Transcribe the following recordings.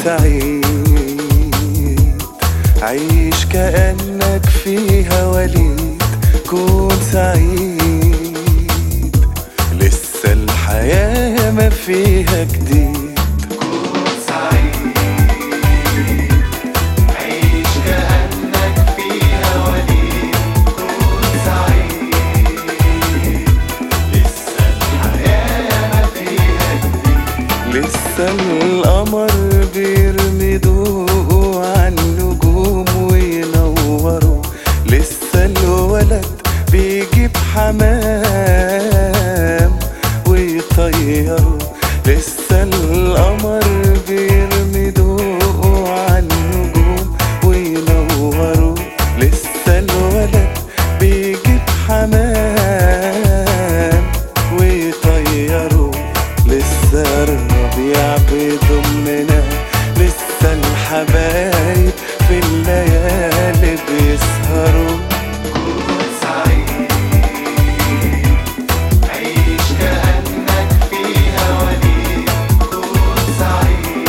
سعيد عيش كأنك فيها وليد كون سعيد لسه الحياة ما فيها جديد كون سعيد عيش كأنك فيها وليد كون سعيد لسه الحياة ما فيها جديد لسه القمر بيرمي ضوءه على النجوم وينوروا لسه الولد بيجيب حمام ويطيروا لسه القمر بيرمي ضوءه على النجوم وينوروا لسه الولد بيجيب حمام ويطيروا لسه الربيع بيضمنا لسه الحبايب في الليالي بيسهروا كون سعيد عيش كأنك فيها وليد كون سعيد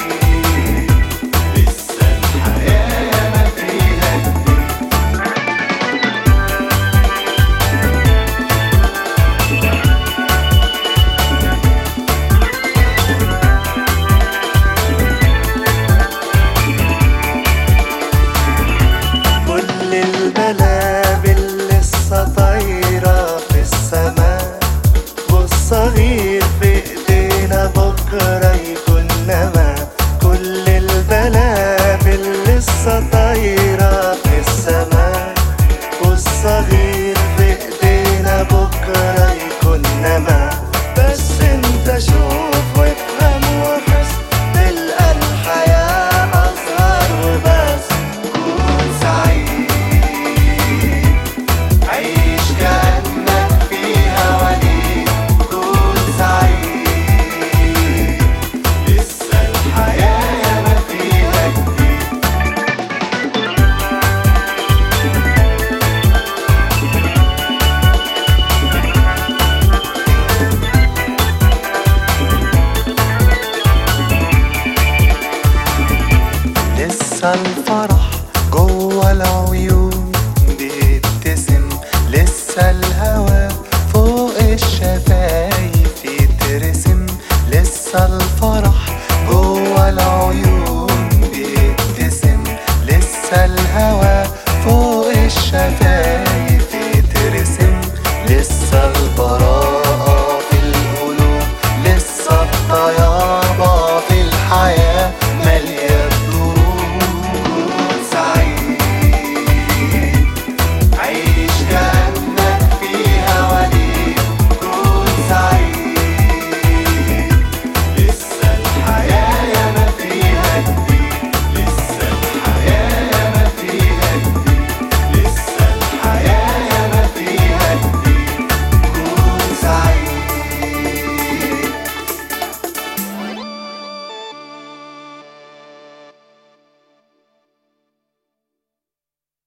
لسه الحياة ما فيها جديد كل البلابل لسه طايرة في السماء والصغير في ايدينا بكرة يكون نما كل البلابل لسه طايرة في السماء والصغير في ايدينا بكرة يكون نما بس انت شوف وافهم وحس تلقى الحياة أصغر وبس كون سعيد عيش كأنك فيها وليد كون سعيد لسه الحياة ما فيها جديد لسه الفرح